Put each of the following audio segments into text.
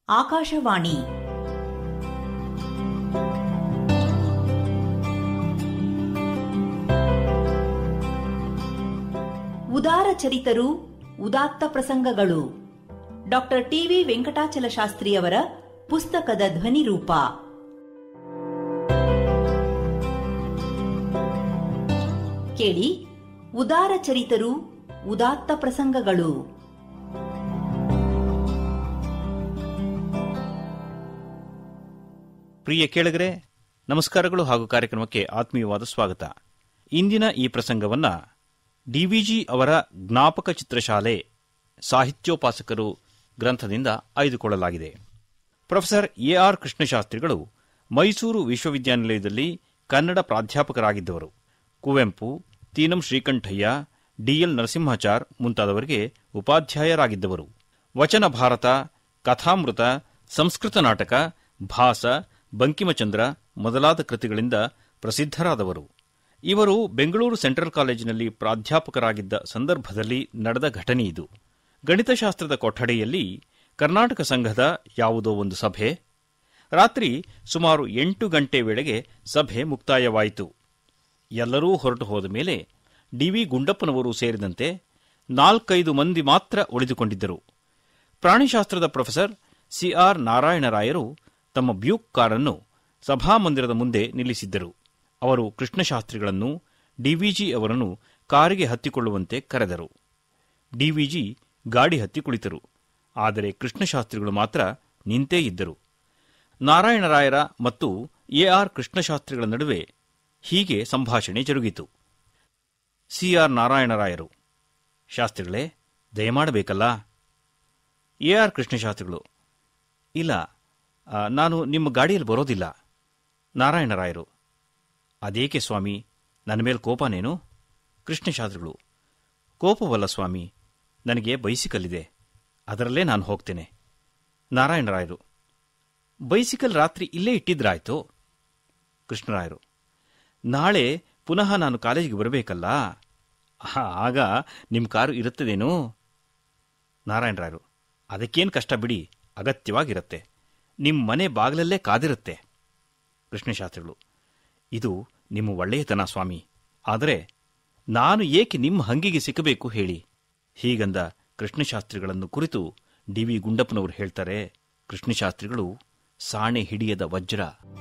ಆಕಾಶವಾಣಿ ಉದಾರ ಚರಿತರು ಉದಾತ್ತ ಪ್ರಸಂಗಗಳು ಡಾಕ್ಟರ್ ಟಿವಿ ವೆಂಕಟಾಚಲ ಶಾಸ್ತ್ರಿಯವರ ಪುಸ್ತಕದ ಧ್ವನಿ ರೂಪ ಕೇಳಿ ಉದಾರ ಚರಿತರು ಉದಾತ್ತ ಪ್ರಸಂಗಗಳು ಪ್ರಿಯ ಕೇಳಿಗರೆ ನಮಸ್ಕಾರಗಳು ಹಾಗೂ ಕಾರ್ಯಕ್ರಮಕ್ಕೆ ಆತ್ಮೀಯವಾದ ಸ್ವಾಗತ ಇಂದಿನ ಈ ಪ್ರಸಂಗವನ್ನ ಡಿವಿಜಿ ಅವರ ಜ್ಞಾಪಕ ಚಿತ್ರಶಾಲೆ ಸಾಹಿತ್ಯೋಪಾಸಕರು ಗ್ರಂಥದಿಂದ ಆಯ್ದುಕೊಳ್ಳಲಾಗಿದೆ ಪ್ರೊಫೆಸರ್ ಎ ಆರ್ ಕೃಷ್ಣಶಾಸ್ತ್ರಿಗಳು ಮೈಸೂರು ವಿಶ್ವವಿದ್ಯಾನಿಲಯದಲ್ಲಿ ಕನ್ನಡ ಪ್ರಾಧ್ಯಾಪಕರಾಗಿದ್ದವರು ಕುವೆಂಪು ತೀನಂ ಶ್ರೀಕಂಠಯ್ಯ ಡಿಎಲ್ ನರಸಿಂಹಾಚಾರ್ ಮುಂತಾದವರಿಗೆ ಉಪಾಧ್ಯಾಯರಾಗಿದ್ದವರು ವಚನ ಭಾರತ ಕಥಾಮೃತ ಸಂಸ್ಕೃತ ನಾಟಕ ಭಾಸ ಬಂಕಿಮಚಂದ್ರ ಮೊದಲಾದ ಕೃತಿಗಳಿಂದ ಪ್ರಸಿದ್ಧರಾದವರು ಇವರು ಬೆಂಗಳೂರು ಸೆಂಟ್ರಲ್ ಕಾಲೇಜಿನಲ್ಲಿ ಪ್ರಾಧ್ಯಾಪಕರಾಗಿದ್ದ ಸಂದರ್ಭದಲ್ಲಿ ನಡೆದ ಘಟನೆ ಇದು ಗಣಿತಶಾಸ್ತ್ರದ ಕೊಠಡಿಯಲ್ಲಿ ಕರ್ನಾಟಕ ಸಂಘದ ಯಾವುದೋ ಒಂದು ಸಭೆ ರಾತ್ರಿ ಸುಮಾರು ಎಂಟು ಗಂಟೆ ವೇಳೆಗೆ ಸಭೆ ಮುಕ್ತಾಯವಾಯಿತು ಎಲ್ಲರೂ ಹೊರಟು ಹೋದ ಮೇಲೆ ಡಿವಿ ಗುಂಡಪ್ಪನವರು ಸೇರಿದಂತೆ ನಾಲ್ಕೈದು ಮಂದಿ ಮಾತ್ರ ಉಳಿದುಕೊಂಡಿದ್ದರು ಪ್ರಾಣಿಶಾಸ್ತ್ರದ ಪ್ರೊಫೆಸರ್ ಸಿಆರ್ ನಾರಾಯಣರಾಯರು ತಮ್ಮ ಬ್ಯೂಕ್ ಕಾರನ್ನು ಸಭಾಮಂದಿರದ ಮುಂದೆ ನಿಲ್ಲಿಸಿದ್ದರು ಅವರು ಕೃಷ್ಣಶಾಸ್ತ್ರಿಗಳನ್ನು ಡಿವಿಜಿ ಅವರನ್ನು ಕಾರಿಗೆ ಹತ್ತಿಕೊಳ್ಳುವಂತೆ ಕರೆದರು ಡಿವಿಜಿ ಗಾಡಿ ಹತ್ತಿ ಕುಳಿತರು ಆದರೆ ಕೃಷ್ಣಶಾಸ್ತ್ರಿಗಳು ಮಾತ್ರ ನಿಂತೇ ಇದ್ದರು ನಾರಾಯಣರಾಯರ ಮತ್ತು ಎಆರ್ ಕೃಷ್ಣಶಾಸ್ತ್ರಿಗಳ ನಡುವೆ ಹೀಗೆ ಸಂಭಾಷಣೆ ಜರುಗಿತು ಸಿಆರ್ ನಾರಾಯಣರಾಯರು ಶಾಸ್ತ್ರಿಗಳೇ ದಯಮಾಡಬೇಕಲ್ಲ ಎಆರ್ ಕೃಷ್ಣಶಾಸ್ತ್ರಿಗಳು ಇಲ್ಲ ಆ, ನಾನು ನಿಮ್ಮ ಗಾಡಿಯಲ್ಲಿ ಬರೋದಿಲ್ಲ ನಾರಾಯಣರಾಯರು ಅದೇಕೆ ಸ್ವಾಮಿ ನನ್ನ ಮೇಲೆ ಕೋಪನೇನು ಕೃಷ್ಣಶಾಸ್ತ್ರಿಗಳು ಕೋಪವಲ್ಲ ಸ್ವಾಮಿ ನನಗೆ ಬೈಸಿಕಲ್ ಇದೆ ಅದರಲ್ಲೇ ನಾನು ಹೋಗ್ತೇನೆ ನಾರಾಯಣರಾಯರು ಬೈಸಿಕಲ್ ರಾತ್ರಿ ಇಲ್ಲೇ ಇಟ್ಟಿದ್ರಾಯ್ತು ಕೃಷ್ಣರಾಯರು ನಾಳೆ ಪುನಃ ನಾನು ಕಾಲೇಜಿಗೆ ಬರಬೇಕಲ್ಲ ಆ- ಆಗ ನಿಮ್ಮ ಕಾರು ಇರುತ್ತದೇನೋ ನಾರಾಯಣರಾಯರು ಅದಕ್ಕೇನು ಕಷ್ಟ ಬಿಡಿ ಅಗತ್ಯವಾಗಿರುತ್ತೆ ನಿಮ್ಮ ಮನೆ ಬಾಗಿಲಲ್ಲೇ ಕಾದಿರುತ್ತೆ ಕೃಷ್ಣಶಾಸ್ತ್ರಿಗಳು ಇದು ನಿಮ್ಮ ಒಳ್ಳೆಯತನ ಸ್ವಾಮಿ ಆದರೆ ನಾನು ಏಕೆ ನಿಮ್ಮ ಹಂಗಿಗೆ ಸಿಕ್ಕಬೇಕು ಹೇಳಿ ಹೀಗಂದ ಕೃಷ್ಣಶಾಸ್ತ್ರಿಗಳನ್ನು ಕುರಿತು ಡಿ ವಿ ಗುಂಡಪ್ಪನವರು ಹೇಳ್ತಾರೆ ಕೃಷ್ಣಶಾಸ್ತ್ರಿಗಳು ಸಾಣೆ ಹಿಡಿಯದ ವಜ್ರ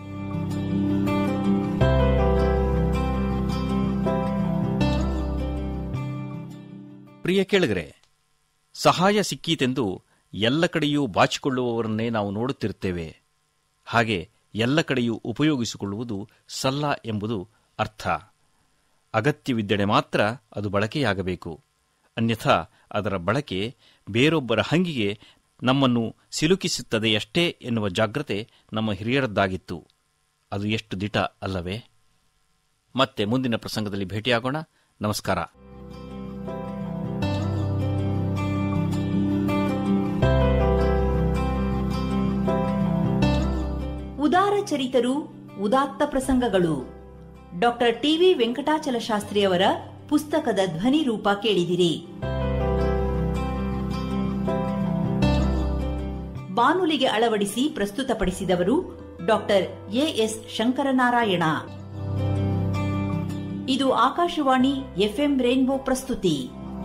ಪ್ರಿಯ ಕೇಳಿಗರೆ ಸಹಾಯ ಸಿಕ್ಕೀತೆಂದು ಎಲ್ಲ ಕಡೆಯೂ ಬಾಚಿಕೊಳ್ಳುವವರನ್ನೇ ನಾವು ನೋಡುತ್ತಿರುತ್ತೇವೆ ಹಾಗೆ ಎಲ್ಲ ಕಡೆಯೂ ಉಪಯೋಗಿಸಿಕೊಳ್ಳುವುದು ಸಲ್ಲ ಎಂಬುದು ಅರ್ಥ ಅಗತ್ಯವಿದ್ದಡೆ ಮಾತ್ರ ಅದು ಬಳಕೆಯಾಗಬೇಕು ಅನ್ಯಥಾ ಅದರ ಬಳಕೆ ಬೇರೊಬ್ಬರ ಹಂಗಿಗೆ ನಮ್ಮನ್ನು ಸಿಲುಕಿಸುತ್ತದೆಯಷ್ಟೇ ಎನ್ನುವ ಜಾಗ್ರತೆ ನಮ್ಮ ಹಿರಿಯರದ್ದಾಗಿತ್ತು ಅದು ಎಷ್ಟು ದಿಟ ಅಲ್ಲವೇ ಮತ್ತೆ ಮುಂದಿನ ಪ್ರಸಂಗದಲ್ಲಿ ಭೇಟಿಯಾಗೋಣ ನಮಸ್ಕಾರ ಉದಾರ ಚರಿತರು ಉದಾತ್ತ ಪ್ರಸಂಗಗಳು ಡಾಕ್ಟರ್ ಟಿವಿ ವೆಂಕಟಾಚಲ ಶಾಸ್ತ್ರಿಯವರ ಪುಸ್ತಕದ ಧ್ವನಿ ರೂಪ ಕೇಳಿದಿರಿ ಬಾನುಲಿಗೆ ಅಳವಡಿಸಿ ಪ್ರಸ್ತುತಪಡಿಸಿದವರು ಡಾಕ್ಟರ್ ಎಎಸ್ ಶಂಕರನಾರಾಯಣ ಇದು ಆಕಾಶವಾಣಿ ಎಫ್ಎಂ ರೇನ್ಬೋ ಪ್ರಸ್ತುತಿ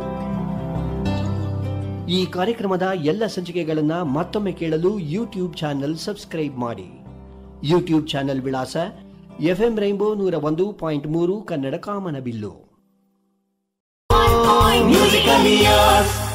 ಈ ಕಾರ್ಯಕ್ರಮದ ಎಲ್ಲ ಸಂಚಿಕೆಗಳನ್ನ ಮತ್ತೊಮ್ಮೆ ಕೇಳಲು ಯೂಟ್ಯೂಬ್ ಚಾನೆಲ್ ಸಬ್ಸ್ಕ್ರೈಬ್ ಮಾಡಿ ಯೂಟ್ಯೂಬ್ ಚಾನೆಲ್ ವಿಳಾಸ ಎಫ್ಎಂ ರೈನ್ಬೋ ನೂರ ಒಂದು ಪಾಯಿಂಟ್ ಮೂರು ಕನ್ನಡ ಕಾಮನಬಿಲ್ಲು Musical Years.